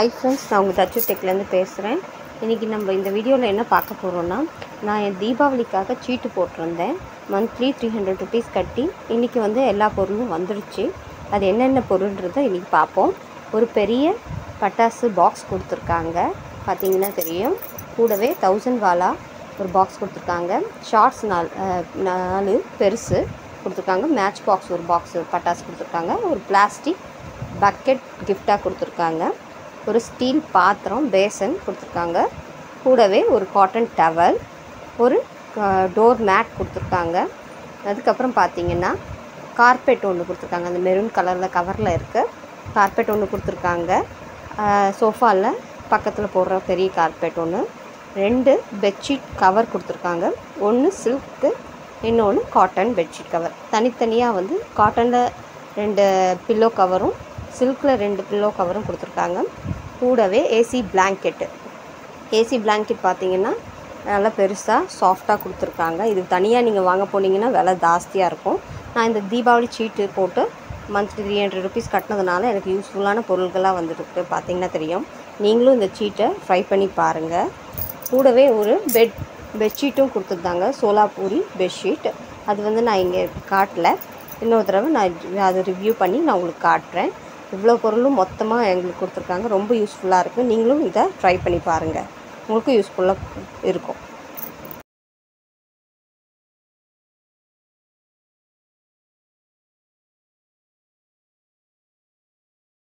hi friends நான் உங்கள் தச்சு டெக்லேருந்து பேசுகிறேன் இன்றைக்கி நம்ம இந்த வீடியோவில் என்ன பார்க்க போகிறோன்னா நான் என் தீபாவளிக்காக சீட்டு போட்டிருந்தேன் மந்த்லி த்ரீ ஹண்ட்ரட் ருபீஸ் கட்டி இன்றைக்கி வந்து எல்லா பொருளும் வந்துருச்சு அது என்னென்ன பொருள்ன்றதை இன்றைக்கி பார்ப்போம் ஒரு பெரிய பட்டாசு பாக்ஸ் கொடுத்துருக்காங்க பார்த்தீங்கன்னா தெரியும் கூடவே தௌசண்ட் வாலா ஒரு பாக்ஸ் கொடுத்துருக்காங்க ஷார்ட்ஸ் நாலு அஹ், நாலு பெருசு கொடுத்துருக்காங்க மேட்ச் பாக்ஸ் ஒரு பாக்ஸ் பட்டாசு கொடுத்துருக்காங்க ஒரு பிளாஸ்டிக் பக்கெட் கிஃப்டாக கொடுத்துருக்காங்க ஒரு ஸ்டீல் பாத்திரம் பேசன் கொடுத்துருக்காங்க கூடவே ஒரு காட்டன் டவல் ஒரு டோர் மேட் கொடுத்துருக்காங்க அதுக்கப்புறம் பார்த்தீங்கன்னா கார்பெட் ஒன்று கொடுத்துருக்காங்க அந்த மெரூன் கலரில் கவரில் இருக்குது கார்பெட் ஒன்று கொடுத்துருக்காங்க சோஃபாவில் பக்கத்தில் போடுற பெரிய கார்பெட் ஒன்று ரெண்டு பெட்ஷீட் கவர் கொடுத்துருக்காங்க ஒன்று சில்க்கு இன்னொன்று காட்டன் பெட்ஷீட் கவர் தனித்தனியாக வந்து காட்டனில் ரெண்டு பில்லோ கவரும் சில்கில் ரெண்டு பில்லோ கவரும் கொடுத்துருக்காங்க கூடவே ஏசி பிளாங்கெட்டு ஏசி பிளாங்கெட் பார்த்தீங்கன்னா நல்லா பெருசாக சாஃப்டாக கொடுத்துருக்காங்க இது தனியாக நீங்கள் வாங்க போனீங்கன்னா விலை ஜாஸ்தியாக இருக்கும் நான் இந்த தீபாவளி சீட்டு போட்டு மந்த்லி த்ரீ ஹண்ட்ரட் ருபீஸ் கட்டினதுனால எனக்கு யூஸ்ஃபுல்லான பொருட்களாக வந்துருக்கு பார்த்தீங்கன்னா தெரியும் நீங்களும் இந்த சீட்டை ட்ரை பண்ணி பாருங்கள் கூடவே ஒரு பெட் பெட்ஷீட்டும் கொடுத்துருந்தாங்க சோலாப்பூரி பெட்ஷீட் அது வந்து நான் இங்கே காட்டல இன்னொரு தடவை நான் அதை ரிவ்யூ பண்ணி நான் உங்களுக்கு காட்டுறேன் இவ்வளோ பொருளும் மொத்தமாக எங்களுக்கு கொடுத்துருக்காங்க ரொம்ப யூஸ்ஃபுல்லாக இருக்குது நீங்களும் இதை ட்ரை பண்ணி பாருங்கள் உங்களுக்கும் யூஸ்ஃபுல்லாக இருக்கும்